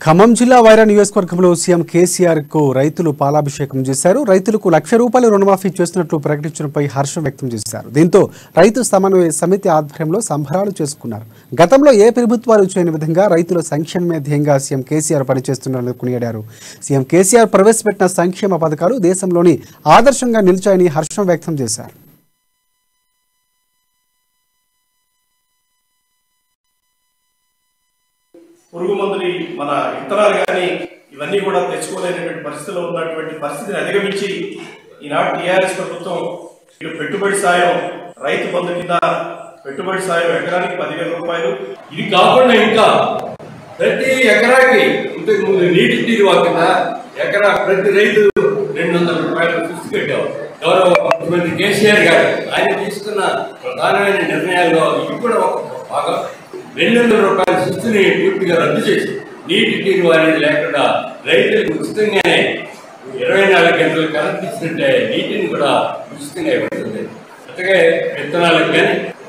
ఖమ్మం జిల్లా వైరా నియోజకవర్గంలో సీఎం కేసీఆర్ కు రైతులు పాలాభిషేకం చేశారు రైతులకు లక్ష రూపాయలు రుణమాఫీ చేస్తున్నట్లు ప్రకటించడంపై హర్షం వ్యక్తం చేశారు దీంతో రైతు సమన్వయ సమితి ఆధ్వర్యంలో సంబరాలు చేసుకున్నారు గతంలో ఏ ప్రభుత్వాలు చేయని విధంగా రైతుల సంక్షేమమే ధ్యేయంగా సీఎం కేసీఆర్ పనిచేస్తున్నారని కొనియాడారు సీఎం కేసీఆర్ ప్రవేశపెట్టిన సంక్షేమ పథకాలు దేశంలోని ఆదర్శంగా నిలిచాయని హర్షం వ్యక్తం చేశారు పురుగు మందుని మన విత్తనాలు కానీ ఇవన్నీ కూడా తెచ్చుకోలేనటువంటి పరిస్థితిలో ఉన్నటువంటి పరిస్థితిని అధిగమించి ఈనాడు టీఆర్ఎస్ ప్రభుత్వం ఇటు పెట్టుబడి సాయం రైతు బంధు కింద పెట్టుబడి సాయం ఎకరానికి పదివేల రూపాయలు ఇది కాకుండా ఇంకా ప్రతి ఎకరాకి ఇంతకు ముందు నీటి తీరువా కింద ఎకరా ప్రతి రైతు రెండు వందల రూపాయలు సృష్టి పెట్టావు గౌరవ ముఖ్యమంత్రి కేసీఆర్ గారు ఆయన తీసుకున్న ప్రధానమైన నిర్ణయాల్లో ఇది కూడా ఒక భాగం రెండు వందల రూపాయల సృష్టిని పూర్తిగా రద్దు చేసి నీటి తీరువ అనేది లేకుండా రైతులకు ఉచితంగానే ఇరవై నాలుగు గంటలు కరెంట్ ఇస్తుంటే నీటిని కూడా ఉచితంగా ఇవ్వబడుతుంది అట్లాగే విత్తనాలకు కానీ